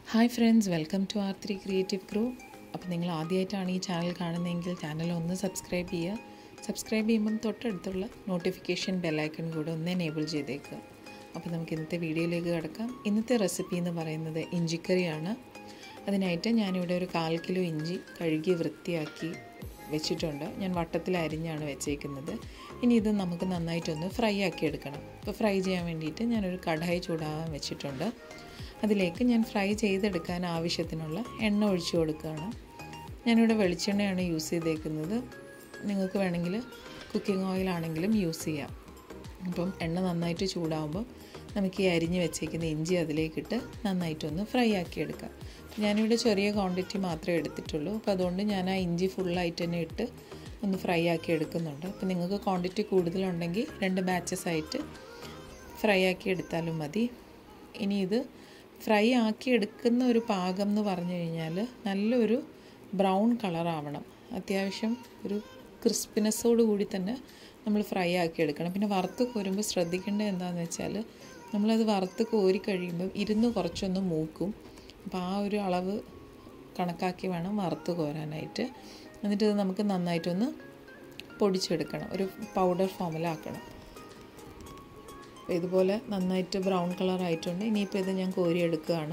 hi friends welcome to R three creative crew അപ്പോൾ നിങ്ങൾ ആദ്യമായിട്ടാണ് ഈ ചാനൽ കാണുന്നതെങ്കിൽ ചാനൽ ഒന്ന് സബ്സ്ക്രൈബ് ചെയ്യുക സബ്സ്ക്രൈബ് ചെയ്യുമ്പം തൊട്ടടുത്തുള്ള നോട്ടിഫിക്കേഷൻ ബെല്ലൈക്കൺ കൂടെ ഒന്ന് എനേബിൾ ചെയ്തേക്കുക അപ്പോൾ നമുക്ക് ഇന്നത്തെ വീഡിയോയിലേക്ക് കിടക്കാം ഇന്നത്തെ റെസിപ്പി എന്ന് പറയുന്നത് ഇഞ്ചിക്കറിയാണ് അതിനായിട്ട് ഞാനിവിടെ ഒരു കാൽ കിലോ ഇഞ്ചി കഴുകി വൃത്തിയാക്കി വെച്ചിട്ടുണ്ട് ഞാൻ വട്ടത്തിൽ അരിഞ്ഞാണ് വെച്ചേക്കുന്നത് ഇനി ഇത് നമുക്ക് നന്നായിട്ടൊന്ന് ഫ്രൈ ആക്കി എടുക്കണം അപ്പോൾ ഫ്രൈ ചെയ്യാൻ വേണ്ടിയിട്ട് ഞാനൊരു കടായി ചൂടാകാൻ വെച്ചിട്ടുണ്ട് അതിലേക്ക് ഞാൻ ഫ്രൈ ചെയ്തെടുക്കാൻ ആവശ്യത്തിനുള്ള എണ്ണ ഒഴിച്ചു കൊടുക്കുകയാണ് ഞാനിവിടെ വെളിച്ചെണ്ണയാണ് യൂസ് ചെയ്തേക്കുന്നത് നിങ്ങൾക്ക് വേണമെങ്കിൽ കുക്കിംഗ് ഓയിലാണെങ്കിലും യൂസ് ചെയ്യാം അപ്പം എണ്ണ നന്നായിട്ട് ചൂടാകുമ്പോൾ നമുക്ക് ഈ അരിഞ്ഞ് വെച്ചേക്കുന്ന ഇഞ്ചി അതിലേക്കിട്ട് നന്നായിട്ടൊന്ന് ഫ്രൈ ആക്കി എടുക്കാം ഞാനിവിടെ ചെറിയ ക്വാണ്ടിറ്റി മാത്രമേ എടുത്തിട്ടുള്ളൂ അപ്പോൾ അതുകൊണ്ട് ഞാൻ ആ ഇഞ്ചി ഫുള്ളായിട്ട് തന്നെ ഇട്ട് ഒന്ന് ഫ്രൈ ആക്കി എടുക്കുന്നുണ്ട് അപ്പോൾ നിങ്ങൾക്ക് ക്വാണ്ടിറ്റി കൂടുതലുണ്ടെങ്കിൽ രണ്ട് ബാച്ചസ് ആയിട്ട് ഫ്രൈ ആക്കി എടുത്താലും മതി ഇനി ഇത് ഫ്രൈ ആക്കി എടുക്കുന്ന ഒരു പാകം എന്ന് പറഞ്ഞു കഴിഞ്ഞാൽ നല്ലൊരു ബ്രൗൺ കളറാവണം അത്യാവശ്യം ഒരു ക്രിസ്പിനെസ്സോട് കൂടി തന്നെ നമ്മൾ ഫ്രൈ ആക്കി എടുക്കണം പിന്നെ വറുത്ത് കോരുമ്പോൾ ശ്രദ്ധിക്കേണ്ടത് എന്താണെന്ന് വെച്ചാൽ നമ്മളത് വറുത്ത് കോരി കഴിയുമ്പോൾ ഇരുന്ന് കുറച്ചൊന്ന് മൂക്കും അപ്പോൾ ആ ഒരു അളവ് കണക്കാക്കി വേണം വറുത്ത് കോരാനായിട്ട് എന്നിട്ട് ഇത് നമുക്ക് നന്നായിട്ടൊന്ന് പൊടിച്ചെടുക്കണം ഒരു പൗഡർ ഫോമിലാക്കണം അപ്പോൾ ഇതുപോലെ നന്നായിട്ട് ബ്രൗൺ കളർ ആയിട്ടുണ്ട് ഇനിയിപ്പോൾ ഇത് ഞാൻ കോരിയെടുക്കുകയാണ്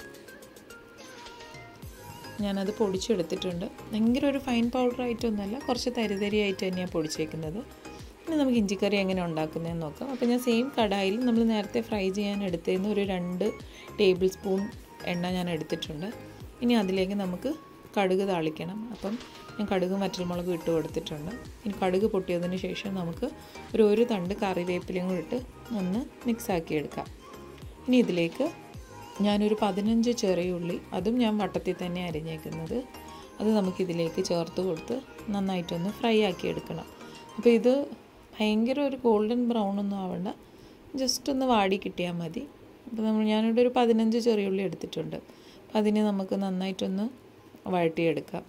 ഞാനത് പൊടിച്ചെടുത്തിട്ടുണ്ട് ഭയങ്കര ഒരു ഫൈൻ പൗഡർ ആയിട്ടൊന്നുമല്ല കുറച്ച് തരിതരിയായിട്ട് തന്നെയാണ് പൊടിച്ചേക്കുന്നത് ഇനി നമുക്ക് ഇഞ്ചിക്കറി എങ്ങനെ ഉണ്ടാക്കുന്നതെന്ന് നോക്കാം അപ്പോൾ ഞാൻ സെയിം കടായിൽ നമ്മൾ നേരത്തെ ഫ്രൈ ചെയ്യാൻ എടുത്തതിന് ഒരു രണ്ട് ടേബിൾ സ്പൂൺ എണ്ണ ഞാൻ എടുത്തിട്ടുണ്ട് ഇനി അതിലേക്ക് നമുക്ക് കടുക് താളിക്കണം അപ്പം ഞാൻ കടുകും വറ്റൽമുളകും ഇട്ട് കൊടുത്തിട്ടുണ്ട് ഇനി കടുക് പൊട്ടിയതിന് ശേഷം നമുക്ക് ഒരു ഒരു തണ്ട് കറിവേപ്പിലയും കൂടി ഇട്ട് ഒന്ന് മിക്സാക്കി എടുക്കാം ഇനി ഇതിലേക്ക് ഞാനൊരു പതിനഞ്ച് ചെറിയ ഉള്ളി അതും ഞാൻ വട്ടത്തിൽ തന്നെ അരിഞ്ഞേക്കുന്നത് അത് നമുക്കിതിലേക്ക് ചേർത്ത് കൊടുത്ത് നന്നായിട്ടൊന്ന് ഫ്രൈ ആക്കി എടുക്കണം അപ്പോൾ ഇത് ഭയങ്കര ഒരു ഗോൾഡൻ ബ്രൗൺ ഒന്നും ആവണ്ട ജസ്റ്റ് ഒന്ന് വാടി കിട്ടിയാൽ മതി അപ്പോൾ നമ്മൾ ഞാനിവിടെ ഒരു പതിനഞ്ച് ചെറിയ ഉള്ളി എടുത്തിട്ടുണ്ട് അപ്പോൾ അതിനെ നമുക്ക് നന്നായിട്ടൊന്ന് വഴട്ടിയെടുക്കാം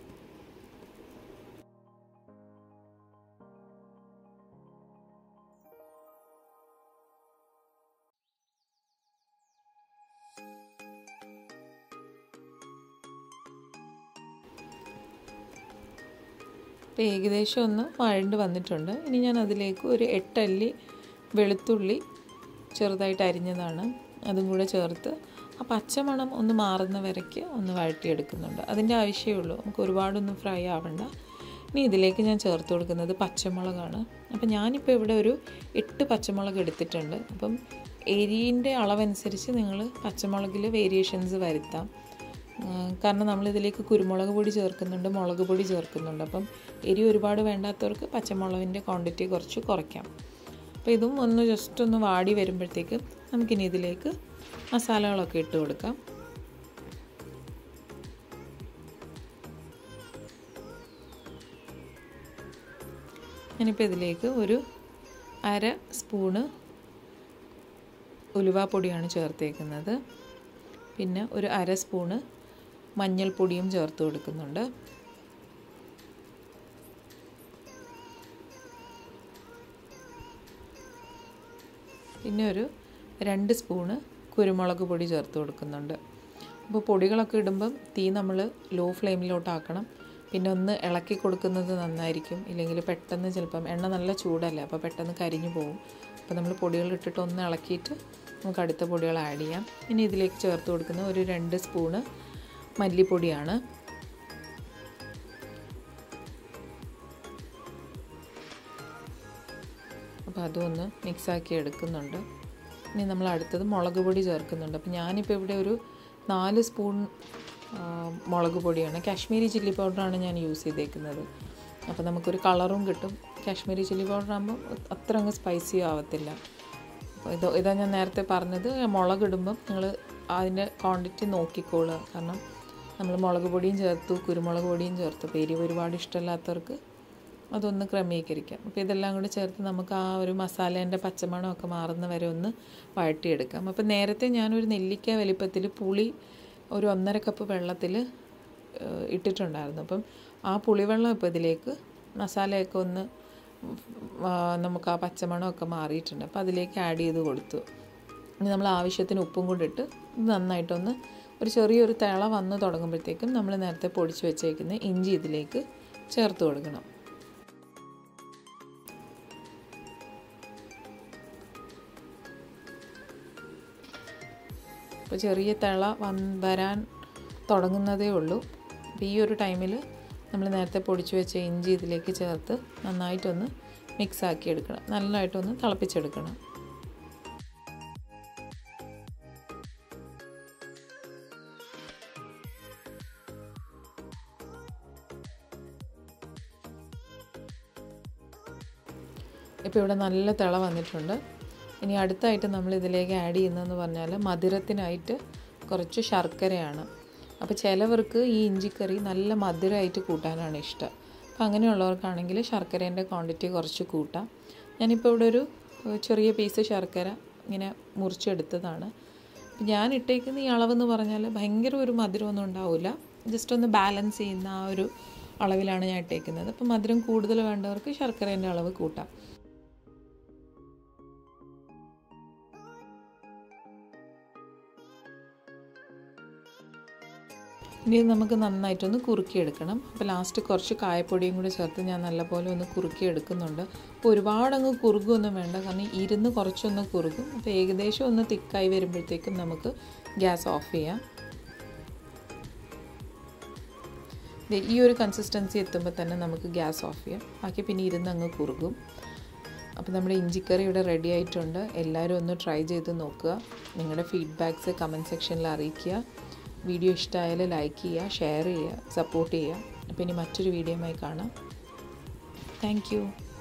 ഇപ്പോൾ ഏകദേശം ഒന്ന് വഴണ്ട് വന്നിട്ടുണ്ട് ഇനി ഞാൻ അതിലേക്ക് ഒരു എട്ടല്ലി വെളുത്തുള്ളി ചെറുതായിട്ട് അരിഞ്ഞതാണ് അതും കൂടെ ചേർത്ത് ആ പച്ചമണം ഒന്ന് മാറുന്ന വരയ്ക്ക് ഒന്ന് വഴട്ടിയെടുക്കുന്നുണ്ട് അതിൻ്റെ ആവശ്യമേ ഉള്ളൂ നമുക്ക് ഒരുപാടൊന്നും ഫ്രൈ ആവണ്ട ഇനി ഇതിലേക്ക് ഞാൻ ചേർത്ത് കൊടുക്കുന്നത് പച്ചമുളകാണ് അപ്പം ഞാനിപ്പോൾ ഇവിടെ ഒരു എട്ട് പച്ചമുളക് എടുത്തിട്ടുണ്ട് അപ്പം എരിയിൻ്റെ അളവനുസരിച്ച് നിങ്ങൾ പച്ചമുളകിൽ വേരിയേഷൻസ് വരുത്താം കാരണം നമ്മളിതിലേക്ക് കുരുമുളക് പൊടി ചേർക്കുന്നുണ്ട് മുളക് പൊടി ചേർക്കുന്നുണ്ട് അപ്പം എരി ഒരുപാട് വേണ്ടാത്തവർക്ക് പച്ചമുളകിൻ്റെ ക്വാണ്ടിറ്റി കുറച്ച് കുറയ്ക്കാം അപ്പോൾ ഇതും ഒന്ന് ജസ്റ്റ് ഒന്ന് വാടി വരുമ്പോഴത്തേക്ക് നമുക്കിനി ഇതിലേക്ക് മസാലകളൊക്കെ ഇട്ട് കൊടുക്കാം ഞാനിപ്പോൾ ഇതിലേക്ക് ഒരു അര സ്പൂണ് ഉലുവാപ്പൊടിയാണ് ചേർത്തേക്കുന്നത് പിന്നെ ഒരു അര സ്പൂണ് മഞ്ഞൾപ്പൊടിയും ചേർത്ത് കൊടുക്കുന്നുണ്ട് പിന്നെ ഒരു രണ്ട് സ്പൂണ് കുരുമുളക് പൊടി ചേർത്ത് കൊടുക്കുന്നുണ്ട് അപ്പോൾ പൊടികളൊക്കെ ഇടുമ്പം തീ നമ്മൾ ലോ ഫ്ലെയിമിലോട്ടാക്കണം പിന്നെ ഒന്ന് ഇളക്കി കൊടുക്കുന്നത് നന്നായിരിക്കും ഇല്ലെങ്കിൽ പെട്ടെന്ന് ചിലപ്പം എണ്ണ നല്ല ചൂടല്ലേ അപ്പോൾ പെട്ടെന്ന് കരിഞ്ഞു പോകും അപ്പോൾ നമ്മൾ പൊടികൾ ഇട്ടിട്ട് ഒന്ന് ഇളക്കിയിട്ട് നമുക്ക് അടുത്ത പൊടികൾ ആഡ് ചെയ്യാം ഇനി ഇതിലേക്ക് ചേർത്ത് കൊടുക്കുന്ന ഒരു രണ്ട് സ്പൂണ് മല്ലിപ്പൊടിയാണ് അപ്പോൾ അതും ഒന്ന് മിക്സാക്കി എടുക്കുന്നുണ്ട് ഇനി നമ്മൾ അടുത്തത് മുളക് പൊടി ചേർക്കുന്നുണ്ട് അപ്പോൾ ഞാനിപ്പോൾ ഇവിടെ ഒരു നാല് സ്പൂൺ മുളക് പൊടിയാണ് കാശ്മീരി ചില്ലി പൗഡറാണ് ഞാൻ യൂസ് ചെയ്തേക്കുന്നത് അപ്പോൾ നമുക്കൊരു കളറും കിട്ടും കാശ്മീരി ചില്ലി പൗഡർ ആകുമ്പോൾ അത്ര അങ്ങ് സ്പൈസി ആവത്തില്ല അപ്പോൾ ഇത് ഇതാ ഞാൻ നേരത്തെ പറഞ്ഞത് മുളക് ഇടുമ്പം നിങ്ങൾ അതിൻ്റെ ക്വാണ്ടിറ്റി നോക്കിക്കോളുക കാരണം നമ്മൾ മുളക് പൊടിയും ചേർത്തു കുരുമുളക് പൊടിയും ചേർത്തു അപ്പോൾ എരിവ് ഒരുപാട് ഇഷ്ടമില്ലാത്തവർക്ക് അതൊന്ന് ക്രമീകരിക്കാം അപ്പോൾ ഇതെല്ലാം കൂടി ചേർത്ത് നമുക്ക് ആ ഒരു മസാലേൻ്റെ പച്ചമണമൊക്കെ മാറുന്ന വരെ ഒന്ന് വഴട്ടിയെടുക്കാം അപ്പോൾ നേരത്തെ ഞാനൊരു നെല്ലിക്ക വലിപ്പത്തിൽ പുളി ഒരു ഒന്നര കപ്പ് വെള്ളത്തിൽ ഇട്ടിട്ടുണ്ടായിരുന്നു അപ്പം ആ പുളിവെള്ളം ഇപ്പോൾ ഇതിലേക്ക് മസാലയൊക്കെ ഒന്ന് നമുക്ക് ആ പച്ചമണമൊക്കെ മാറിയിട്ടുണ്ട് അപ്പോൾ അതിലേക്ക് ആഡ് ചെയ്ത് കൊടുത്തു ഇനി നമ്മൾ ആവശ്യത്തിന് ഉപ്പും കൂടി ഇട്ട് നന്നായിട്ടൊന്ന് ഒരു ചെറിയൊരു തിള വന്ന് തുടങ്ങുമ്പോഴത്തേക്കും നമ്മൾ നേരത്തെ പൊടിച്ച് വെച്ചേക്കുന്ന ഇഞ്ചി ഇതിലേക്ക് ചേർത്ത് കൊടുക്കണം അപ്പോൾ ചെറിയ തിള വന്ന് വരാൻ തുടങ്ങുന്നതേ ഉള്ളൂ അപ്പോൾ ഈ ഒരു ടൈമിൽ നമ്മൾ നേരത്തെ പൊടിച്ച് വെച്ച ഇഞ്ചി ഇതിലേക്ക് ചേർത്ത് നന്നായിട്ടൊന്ന് മിക്സ് ആക്കി എടുക്കണം നല്ലതായിട്ടൊന്ന് തിളപ്പിച്ചെടുക്കണം ഇപ്പോൾ ഇവിടെ നല്ല തിള വന്നിട്ടുണ്ട് ഇനി അടുത്തായിട്ട് നമ്മൾ ഇതിലേക്ക് ആഡ് ചെയ്യുന്നതെന്ന് പറഞ്ഞാൽ മധുരത്തിനായിട്ട് കുറച്ച് ശർക്കരയാണ് അപ്പോൾ ചിലവർക്ക് ഈ ഇഞ്ചിക്കറി നല്ല മധുരമായിട്ട് കൂട്ടാനാണ് ഇഷ്ടം അപ്പോൾ അങ്ങനെയുള്ളവർക്കാണെങ്കിൽ ശർക്കരേൻ്റെ ക്വാണ്ടിറ്റി കുറച്ച് കൂട്ടാം ഞാനിപ്പോൾ ഇവിടെ ഒരു ചെറിയ പീസ് ശർക്കര ഇങ്ങനെ മുറിച്ചെടുത്തതാണ് അപ്പോൾ ഞാൻ ഇട്ടേക്കുന്ന ഈ അളവെന്ന് പറഞ്ഞാൽ ഭയങ്കര ഒരു മധുരമൊന്നും ഉണ്ടാവില്ല ജസ്റ്റ് ഒന്ന് ബാലൻസ് ചെയ്യുന്ന ആ ഒരു അളവിലാണ് ഞാൻ ഇട്ടേക്കുന്നത് അപ്പോൾ മധുരം കൂടുതൽ വേണ്ടവർക്ക് ശർക്കരേൻ്റെ അളവ് കൂട്ടാം ഇനി നമുക്ക് നന്നായിട്ടൊന്ന് കുറുക്കിയെടുക്കണം അപ്പോൾ ലാസ്റ്റ് കുറച്ച് കായപ്പൊടിയും കൂടി ചേർത്ത് ഞാൻ നല്ലപോലെ ഒന്ന് കുറുക്കിയെടുക്കുന്നുണ്ട് അപ്പോൾ ഒരുപാടങ്ങ് കുറുകൊന്നും വേണ്ട കാരണം ഇരുന്ന് കുറച്ചൊന്ന് കുറുകും അപ്പോൾ ഏകദേശം ഒന്ന് തിക്കായി വരുമ്പോഴത്തേക്കും നമുക്ക് ഗ്യാസ് ഓഫ് ചെയ്യാം ഈ ഒരു കൺസിസ്റ്റൻസി എത്തുമ്പോൾ തന്നെ നമുക്ക് ഗ്യാസ് ഓഫ് ചെയ്യാം ബാക്കി പിന്നെ ഇരുന്ന് അങ്ങ് കുറുകും അപ്പോൾ നമ്മുടെ ഇഞ്ചിക്കറി ഇവിടെ റെഡി ആയിട്ടുണ്ട് എല്ലാവരും ഒന്ന് ട്രൈ ചെയ്ത് നോക്കുക നിങ്ങളുടെ ഫീഡ്ബാക്ക്സ് കമൻറ്റ് സെക്ഷനിൽ അറിയിക്കുക വീഡിയോ ഇഷ്ടമായാൽ ലൈക്ക് ചെയ്യുക ഷെയർ ചെയ്യുക സപ്പോർട്ട് ചെയ്യുക അപ്പോൾ ഇനി മറ്റൊരു വീഡിയോയുമായി കാണാം താങ്ക്